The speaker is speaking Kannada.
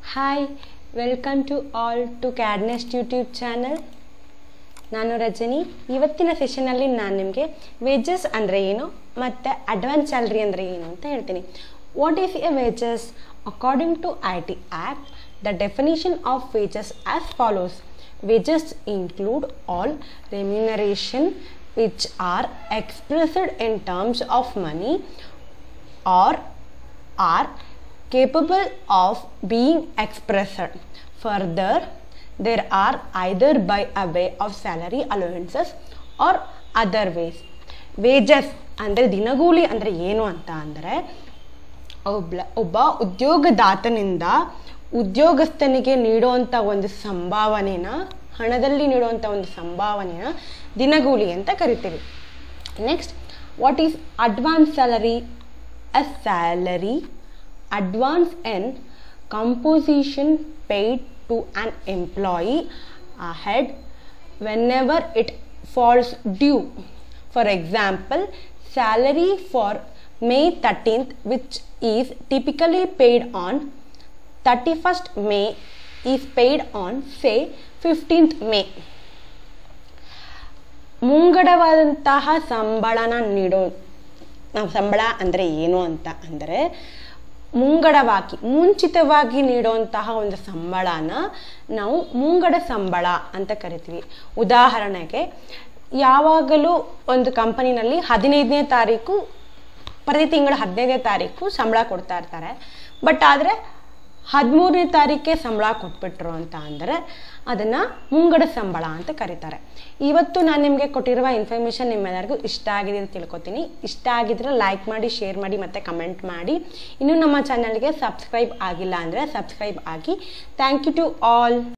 Hi welcome to all to Cadnest YouTube channel ನಾನು ರಜನಿ ಇವತ್ತಿನ ಸೆಷನಲ್ಲಿ ನಾನು ನಿಮಗೆ ವೇಜಸ್ ಅಂದರೆ ಏನು ಮತ್ತು ಅಡ್ವಾನ್ಸ್ ಸ್ಯಾಲ್ರಿ ಅಂದರೆ ಏನು ಅಂತ ಹೇಳ್ತೀನಿ what is a wages according to I T act the definition of wages as follows wages include all remuneration which are expressed in terms of money or are capable of being expressed. Further, there are either by a way of salary allowances or other ways. Wages ಅಂದರೆ ದಿನಗೂಲಿ ಅಂದರೆ ಏನು ಅಂತ ಅಂದರೆ ಒಬ್ಬ ಒಬ್ಬ ಉದ್ಯೋಗದಾತನಿಂದ ಉದ್ಯೋಗಸ್ಥನಿಗೆ ನೀಡುವಂಥ ಒಂದು ಸಂಭಾವನೆನ ಹಣದಲ್ಲಿ ನೀಡುವಂಥ ಒಂದು ಸಂಭಾವನೆನ ದಿನಗೂಲಿ ಅಂತ ಕರಿತೀವಿ next what is advance salary a salary advance an composition paid to an employee head whenever it falls due for example salary for May 13th, which is typically paid on 31st May, is paid on, say, 15th May. ಮುಂಗಡವಾದಂತಹ ಸಂಬಳನ ನೀಡೋ ನಾವು ಸಂಬಳ ಅಂದರೆ ಏನು ಅಂತ ಅಂದರೆ ಮುಂಗಡವಾಗಿ ಮುಂಚಿತವಾಗಿ ನೀಡುವಂತಹ ಒಂದು ಸಂಬಳನ ನಾವು ಮುಂಗಡ ಸಂಬಳ ಅಂತ ಕರಿತೀವಿ ಉದಾಹರಣೆಗೆ ಯಾವಾಗಲೂ ಒಂದು ಕಂಪನಿನಲ್ಲಿ ಹದಿನೈದನೇ ತಾರೀಕು ಪ್ರತಿ ತಿಂಗಳು ಹದಿನೈದನೇ ತಾರೀಕು ಸಂಬಳ ಕೊಡ್ತಾ ಇರ್ತಾರೆ ಬಟ್ ಆದರೆ ಹದಿಮೂರನೇ ತಾರೀಕೆ ಸಂಬಳ ಕೊಟ್ಬಿಟ್ರು ಅಂತ ಅಂದರೆ ಅದನ್ನು ಮುಂಗಡ ಸಂಬಳ ಅಂತ ಕರೀತಾರೆ ಇವತ್ತು ನಾನು ನಿಮಗೆ ಕೊಟ್ಟಿರುವ ಇನ್ಫಾರ್ಮೇಷನ್ ನಿಮ್ಮೆಲ್ಲರಿಗೂ ಇಷ್ಟ ಆಗಿದೆ ಅಂತ ತಿಳ್ಕೊತೀನಿ ಇಷ್ಟ ಆಗಿದ್ರೆ ಲೈಕ್ ಮಾಡಿ ಶೇರ್ ಮಾಡಿ ಮತ್ತು ಕಮೆಂಟ್ ಮಾಡಿ ಇನ್ನೂ ನಮ್ಮ ಚಾನಲ್ಗೆ ಸಬ್ಸ್ಕ್ರೈಬ್ ಆಗಿಲ್ಲ ಅಂದರೆ ಸಬ್ಸ್ಕ್ರೈಬ್ ಆಗಿ ಥ್ಯಾಂಕ್ ಯು ಟು ಆಲ್